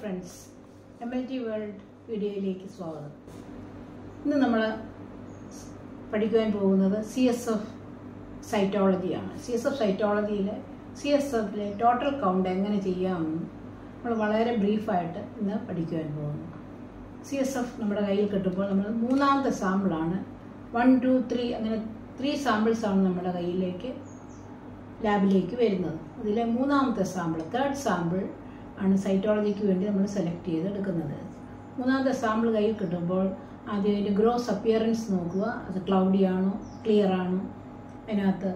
friends M L T world വീഡിയോയിലേക്ക് സ്വാഗതം ഇന്ന് നമ്മൾ പഠിക്കുവാൻ പോകുന്നത് സി എസ് എഫ് സൈറ്റോളജിയാണ് സി എസ് എഫ് സൈറ്റോളജിയിൽ സി എസ് എഫിലെ ടോട്ടൽ കൗണ്ട് എങ്ങനെ ചെയ്യാമെന്ന് നമ്മൾ വളരെ ബ്രീഫായിട്ട് ഇന്ന് പഠിക്കുവാൻ പോകുന്നു സി എസ് എഫ് നമ്മുടെ കയ്യിൽ കിട്ടുമ്പോൾ നമ്മൾ മൂന്നാമത്തെ സാമ്പിളാണ് വൺ ടു ത്രീ അങ്ങനെ ത്രീ സാമ്പിൾസാണ് നമ്മുടെ കയ്യിലേക്ക് ലാബിലേക്ക് വരുന്നത് അതിലെ മൂന്നാമത്തെ സാമ്പിൾ തേർഡ് സാമ്പിൾ ആണ് സൈറ്റോളജിക്ക് വേണ്ടി നമ്മൾ സെലക്ട് ചെയ്തെടുക്കുന്നത് മൂന്നാമത്തെ സാമ്പിൾ കയ്യിൽ കിട്ടുമ്പോൾ ആദ്യം അതിൻ്റെ ഗ്രോസ് അപ്പിയറൻസ് നോക്കുക അത് ക്ലൗഡി ആണോ ക്ലിയർ ആണോ അതിനകത്ത്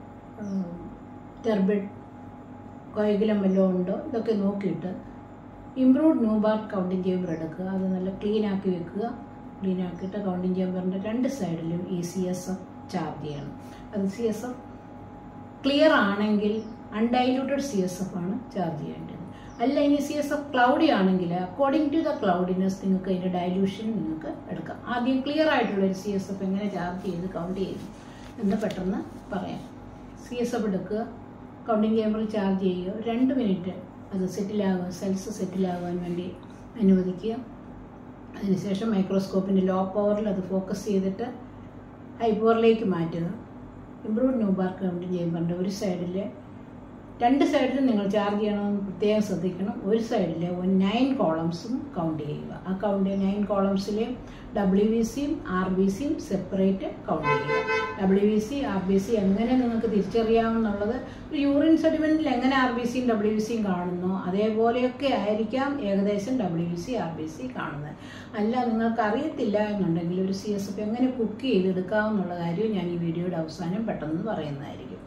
ടെർബിഡ് കോയകുലം വല്ലതും ഉണ്ടോ ഇതൊക്കെ നോക്കിയിട്ട് ഇംപ്രൂവ്ഡ് ന്യൂബാർ കൗണ്ടിങ് ചേമ്പർ എടുക്കുക അത് നല്ല ക്ലീൻ ആക്കി വെക്കുക ക്ലീൻ ആക്കിയിട്ട് കൗണ്ടിങ് ചേമ്പറിൻ്റെ രണ്ട് സൈഡിലും ഈ സി എസ് എഫ് ചാർജ് ചെയ്യണം അത് സി എസ് എഫ് ക്ലിയർ ആണെങ്കിൽ അൺഡൈല്യൂട്ടഡ് സി എസ് എഫ് ആണ് ചാർജ് ചെയ്യേണ്ടത് അല്ല ഇനി സി എസ് എഫ് ക്ലൗഡി ആണെങ്കിൽ അക്കോർഡിംഗ് ടു ദ ക്ലൗഡിനെസ് നിങ്ങൾക്ക് അതിൻ്റെ ഡൈല്യൂഷൻ നിങ്ങൾക്ക് എടുക്കാം ആദ്യം ക്ലിയർ ആയിട്ടുള്ള ഒരു സി എസ് എഫ് എങ്ങനെ ചാർജ് ചെയ്ത് കൗണ്ട് ചെയ്തു എന്ന് പെട്ടെന്ന് പറയാം സി എസ് എഫ് എടുക്കുക കൗണ്ടിങ് ചേമ്പറിൽ ചാർജ് ചെയ്യുക ഒരു രണ്ട് മിനിറ്റ് അത് സെറ്റിലാകുക സെൽസ് സെറ്റിലാകാൻ വേണ്ടി അനുവദിക്കുക അതിനുശേഷം മൈക്രോസ്കോപ്പിൻ്റെ ലോ പവറിൽ അത് ഫോക്കസ് ചെയ്തിട്ട് ഹൈ പവറിലേക്ക് മാറ്റുക ഇംപ്രൂവ്ഡ് ന്യൂബാർ കൗണ്ടിങ് ചേമ്പറിൻ്റെ ഒരു സൈഡിൽ രണ്ട് സൈഡിലും നിങ്ങൾ ചാർജ് ചെയ്യണമെന്ന് പ്രത്യേകം ശ്രദ്ധിക്കണം ഒരു സൈഡിൽ ഒരു നയൻ കോളംസും കൗണ്ട് ചെയ്യുക ആ കൗണ്ട് നയൻ കോളംസിലെയും ഡബ്ല്യു ബി സിയും ആർ ബി സിയും സെപ്പറേറ്റ് കൗണ്ട് ചെയ്യുക W B C R B C എങ്ങനെ നിങ്ങൾക്ക് തിരിച്ചറിയാമെന്നുള്ളത് ഒരു യൂറിൻ സെഡിമെൻറ്റിൽ എങ്ങനെ ആർ ബി സിയും ഡബ്ല്യു ബി സിയും കാണുന്നു അതേപോലെയൊക്കെ ആയിരിക്കാം ഏകദേശം W B C R B C കാണുന്നത് അല്ല നിങ്ങൾക്ക് അറിയത്തില്ല എന്നുണ്ടെങ്കിൽ ഒരു സി എസ് എഫ് എങ്ങനെ കുക്ക് ചെയ്തെടുക്കാമെന്നുള്ള കാര്യം ഞാൻ ഈ വീഡിയോയുടെ അവസാനം പെട്ടെന്ന് പറയുന്നതായിരിക്കും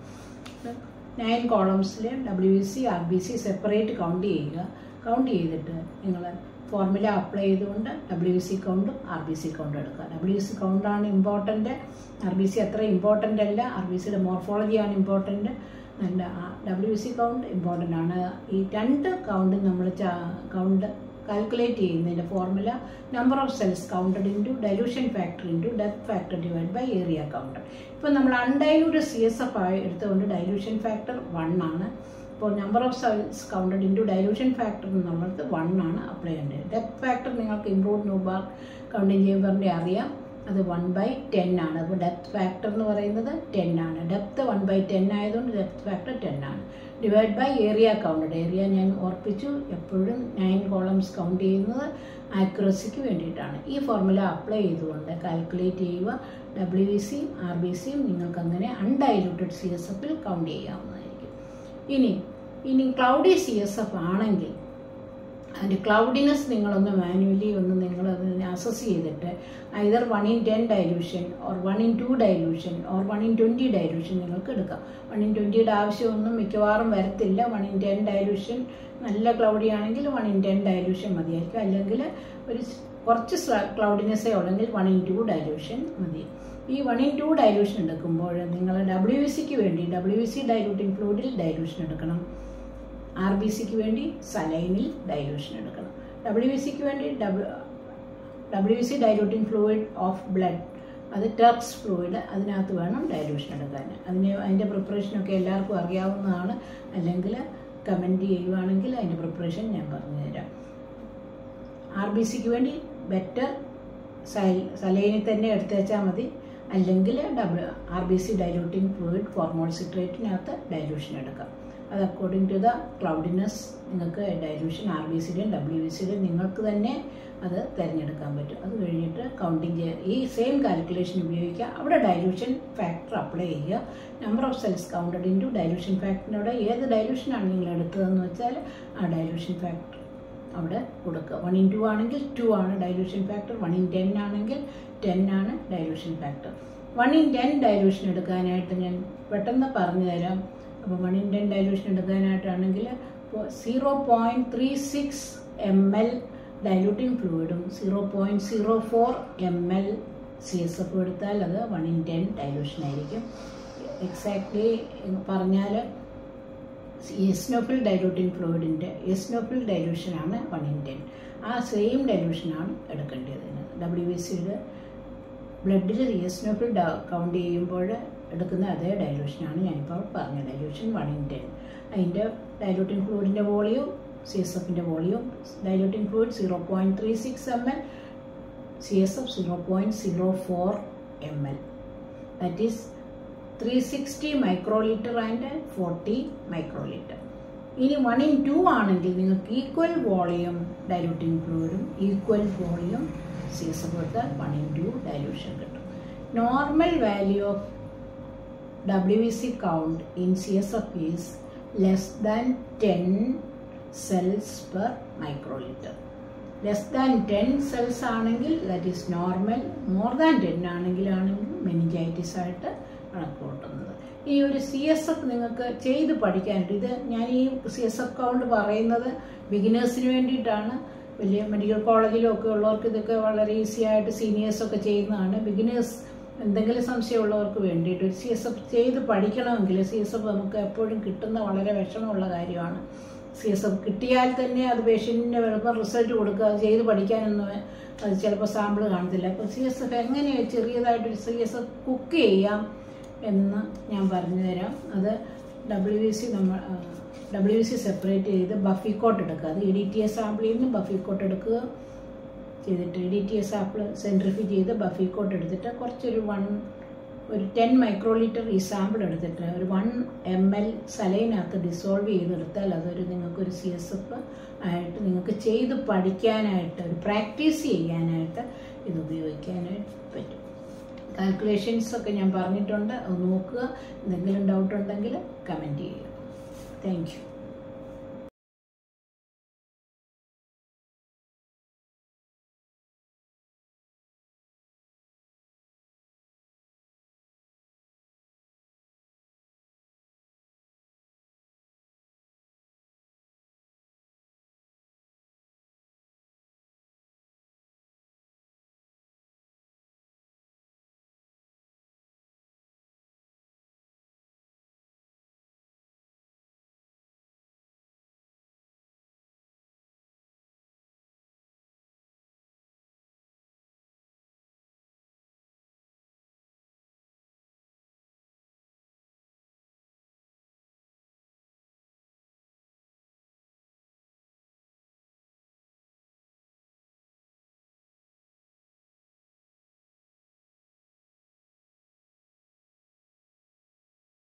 നയൻ കോളംസിൽ W B C R B C separate count ചെയ്യുക കൗണ്ട് ചെയ്തിട്ട് നിങ്ങൾ ഫോർമുല അപ്ലൈ ചെയ്തുകൊണ്ട് ഡബ്ല്യു ബി സി കൗണ്ടും ആർ ബി സി കൗണ്ടും എടുക്കുക ഡബ്ല്യു ബി സി കൗണ്ടാണ് ഇമ്പോർട്ടൻ്റ് ആർ ബി സി അത്ര ഇമ്പോർട്ടൻ്റ് അല്ല ആർ ബി സിയുടെ മോർഫോളജിയാണ് ഇമ്പോർട്ടൻ്റ് നല്ല W B C count important ആണ് ഈ രണ്ട് കൗണ്ടും നമ്മൾ കൗണ്ട് കാൽക്കുലേറ്റ് ചെയ്യുന്നതിൻ്റെ formula number of cells counted into dilution factor into depth factor divide by area counter ഇപ്പോൾ നമ്മൾ അൺഡൈലൂട്ടഡ് സി എസ് എഫ് ആയി എടുത്തുകൊണ്ട് ഡൈലൂഷൻ ഫാക്ടർ വൺ ആണ് ഇപ്പോൾ number of cells counted into dilution factor എന്നുള്ളത് one ആണ് apply ചെയ്യേണ്ടത് depth factor നിങ്ങൾക്ക് ഇംപ്രൂവ് ന്യൂബാർ കൗണ്ടിങ് ചേമ്പറിൻ്റെ അറിയാം അത് വൺ ബൈ ടെൻ ആണ് അപ്പോൾ ഡെപ്ത് ഫാക്ടർ എന്ന് പറയുന്നത് ടെൻ ആണ് ഡെപ്ത് വൺ ബൈ ടെൻ ആയതുകൊണ്ട് ഡെപ്ത് ഫാക്ടർ ടെൻ ആണ് divide by area counted area ഞാൻ ഓർപ്പിച്ചു എപ്പോഴും നയൻ കോളംസ് കൗണ്ട് ചെയ്യുന്നത് ആക്യുറസിക്ക് വേണ്ടിയിട്ടാണ് ഈ ഫോർമുല അപ്ലൈ ചെയ്തുകൊണ്ട് കാൽക്കുലേറ്റ് ചെയ്യുക ഡബ്ല്യു ബി സിയും ആർ ബി സിയും നിങ്ങൾക്ക് അങ്ങനെ അൺഡൈലൂട്ടഡ് സി എസ് എഫിൽ കൗണ്ട് ചെയ്യാവുന്നതായിരിക്കും ഇനി ഇനി ക്ലൗഡി സി എസ് എഫ് ആണെങ്കിൽ അതിൻ്റെ ക്ലൗഡിനെസ് നിങ്ങളൊന്ന് മാനുവലി ഒന്ന് നിങ്ങൾ അതിനെ അസസ് ചെയ്തിട്ട് either one in ten dilution or one in two dilution or one in twenty dilution നിങ്ങൾക്ക് എടുക്കാം വൺ ഇൻ ട്വൻറ്റിയുടെ ആവശ്യമൊന്നും മിക്കവാറും വരത്തില്ല വൺ ഇൻ ടെൻ ഡൈലൂഷൻ നല്ല ക്ലൗഡി ആണെങ്കിൽ വൺ ഇൻ ടെൻ ഡൈലൂഷൻ മതിയായിരിക്കും അല്ലെങ്കിൽ ഒരു കുറച്ച് ക്ലൗഡിനെസ്സേ ഉള്ളെങ്കിൽ വൺ ഇൻ ടു ഡൈലൂഷൻ മതി ഈ വൺ ഇൻ ടു ഡൈലൂഷൻ എടുക്കുമ്പോൾ നിങ്ങൾ ഡബ്ല്യു ബി സിക്ക് വേണ്ടി ഡബ്ല്യു ബി സി ഡൈലൂട്ടിംഗ് ഫ്ലൂയിഡിൽ ഡൈലൂഷൻ എടുക്കണം ആർ ബി സിക്ക് വേണ്ടി സലൈനിൽ ഡൈലൂഷൻ എടുക്കണം ഡബ്ല്യു ബി സിക്ക് വേണ്ടി W B C diluting fluid of blood അത് ടെർക്സ് ഫ്ലൂയിഡ് അതിനകത്ത് വേണം ഡൈലൂഷൻ എടുക്കാൻ അതിന് അതിൻ്റെ പ്രിപ്പറേഷനൊക്കെ എല്ലാവർക്കും അറിയാവുന്നതാണ് അല്ലെങ്കിൽ കമൻറ്റ് ചെയ്യുവാണെങ്കിൽ അതിൻ്റെ പ്രിപ്പറേഷൻ ഞാൻ പറഞ്ഞു തരാം ആർ ബി സിക്ക് വേണ്ടി ബെറ്റർ സൈ സലൈനിൽ തന്നെ എടുത്തേച്ചാൽ മതി അല്ലെങ്കിൽ double R B C diluting fluid formol സിട്രേറ്റിനകത്ത് ഡൈലൂഷൻ എടുക്കാം അത് അക്കോർഡിംഗ് ടു ദ ക്ലൗഡിനെസ് നിങ്ങൾക്ക് ഡൈലൂഷൻ ആർ ബി സിയുടെയും ഡബ്ല്യു ബി സിയുടെയും നിങ്ങൾക്ക് തന്നെ അത് തിരഞ്ഞെടുക്കാൻ പറ്റും അത് കഴിഞ്ഞിട്ട് കൗണ്ടിങ് ഈ സെയിം കാൽക്കുലേഷൻ ഉപയോഗിക്കുക അവിടെ ഡൈലൂഷൻ ഫാക്ടർ അപ്ലൈ ചെയ്യുക number of cells counted into dilution ഫാക്ടറിനോട് ഏത് ഡൈലൂഷനാണ് നിങ്ങൾ എടുത്തതെന്ന് വെച്ചാൽ ആ ഡൈലൂഷൻ ഫാക്ടർ അവിടെ കൊടുക്കുക വൺ ഇൻ ടു ആണെങ്കിൽ ടു ആണ് dilution factor one in ten ആണെങ്കിൽ ടെൻ ആണ് dilution factor one in ten dilution എടുക്കാനായിട്ട് ഞാൻ പെട്ടെന്ന് പറഞ്ഞു തരാം അപ്പോൾ വൺ ഇൻ ടെൻ ഡൈലൂഷൻ എടുക്കാനായിട്ടാണെങ്കിൽ zero point three six M L diluting ഫ്ലൂയിഡും zero point zero four M L C S F എടുത്താൽ അത് വൺ ഇൻ ടെൻ ഡൈലൂഷൻ ആയിരിക്കും എക്സാക്ട്ലി പറഞ്ഞാൽ എസ്നോഫിൽ ഡൈലൂട്ടിംഗ് ഫ്ലൂയിഡിൻ്റെ എസ്നോഫിൽ ഡൈലൂഷനാണ് വൺ ഇൻ ടെൻ ആ same ഡൈലൂഷനാണ് എടുക്കേണ്ടത് ഡബ്ല്യു ബി സിയുടെ ബ്ലഡിൽ എസ്നോഫിൽ കൗണ്ട് ചെയ്യുമ്പോൾ എടുക്കുന്ന അതേ ഡൈലൂഷനാണ് ഞാനിപ്പോൾ പറഞ്ഞ ഡൈലൂഷൻ വൺ ഇൻ ടെൻ അതിൻ്റെ ഡൈലൂട്ടിംഗ് ഫ്ലൂയിഡിൻ്റെ വോളിയം സി എസ് എഫിൻ്റെ volume diluting fluid zero point three six M L C S F zero point zero four M L that is three sixty microlitre and forty microlitre ഇനി one in two ആണെങ്കിൽ നിങ്ങൾക്ക് equal volume diluting ഫ്ലൂയിഡും equal volume C S F എടുത്ത് one in two dilution കിട്ടും normal value of W B C count in C S F is less than ten cells per microlitre less than ten cells ആണെങ്കിൽ that is normal more than ten ആണെങ്കിലാണെങ്കിൽ meningitis ആയിട്ട് കണക്ക് കൂട്ടുന്നത് ഈ ഒരു C S F നിങ്ങൾക്ക് ചെയ്ത് പഠിക്കാനുണ്ട് ഇത് ഞാൻ ഈ സി എസ് എഫ് കൗണ്ട് പറയുന്നത് ബിഗിനേഴ്സിന് വേണ്ടിയിട്ടാണ് വലിയ മെഡിക്കൽ കോളേജിലും ഒക്കെ ഉള്ളവർക്ക് ഇതൊക്കെ വളരെ ഈസി ആയിട്ട് സീനിയേഴ്സൊക്കെ ചെയ്യുന്നതാണ് ബിഗിനേഴ്സ് എന്തെങ്കിലും സംശയമുള്ളവർക്ക് വേണ്ടിയിട്ട് ഒരു സി എസ് എഫ് ചെയ്ത് പഠിക്കണമെങ്കിൽ സി എസ് എഫ് നമുക്ക് എപ്പോഴും കിട്ടുന്ന വളരെ വിഷമമുള്ള കാര്യമാണ് സി എസ് എഫ് കിട്ടിയാൽ തന്നെ അത് പേഷ്യൻറ്റിന് എളുപ്പം റിസൾട്ട് കൊടുക്കുക അത് ചെയ്ത് പഠിക്കാനൊന്നും അത് ചിലപ്പോൾ സാമ്പിൾ കാണത്തില്ല അപ്പോൾ സി എസ് എഫ് എങ്ങനെ ചെറിയതായിട്ടൊരു സി എസ് എഫ് കുക്ക് ചെയ്യാം എന്ന് ഞാൻ പറഞ്ഞു തരാം അത് ഡബ്ല്യു ബി സി നമ്മൾ ഡബ്ല്യു ബി സി സെപ്പറേറ്റ് ചെയ്ത് ബഫിക്കോട്ട് എടുക്കുക അത് ഇ ഡി ടി എസ് സാമ്പിളിൽ നിന്ന് ബഫിക്കോട്ട് എടുക്കുക ചെയ്തിട്ട് E D T S sample centrifuge ചെയ്ത് ബഫിക്കോട്ട് എടുത്തിട്ട് കുറച്ചൊരു വൺ ഒരു ടെൻ മൈക്രോലിറ്റർ ഈ സാമ്പിൾ എടുത്തിട്ട് ഒരു വൺ എം എൽ സലൈനകത്ത് ഡിസോൾവ് ചെയ്തെടുത്താൽ അതൊരു നിങ്ങൾക്കൊരു സി എസ് എഫ് ആയിട്ട് നിങ്ങൾക്ക് ചെയ്ത് പഠിക്കാനായിട്ട് ഒരു പ്രാക്ടീസ് ചെയ്യാനായിട്ട് ഇത് ഉപയോഗിക്കാനായിട്ട് പറ്റും കാൽക്കുലേഷൻസ് ഒക്കെ ഞാൻ പറഞ്ഞിട്ടുണ്ട് അത് നോക്കുക എന്തെങ്കിലും ഡൗട്ട് ഉണ്ടെങ്കിൽ കമൻറ്റ് ചെയ്യുക താങ്ക് യു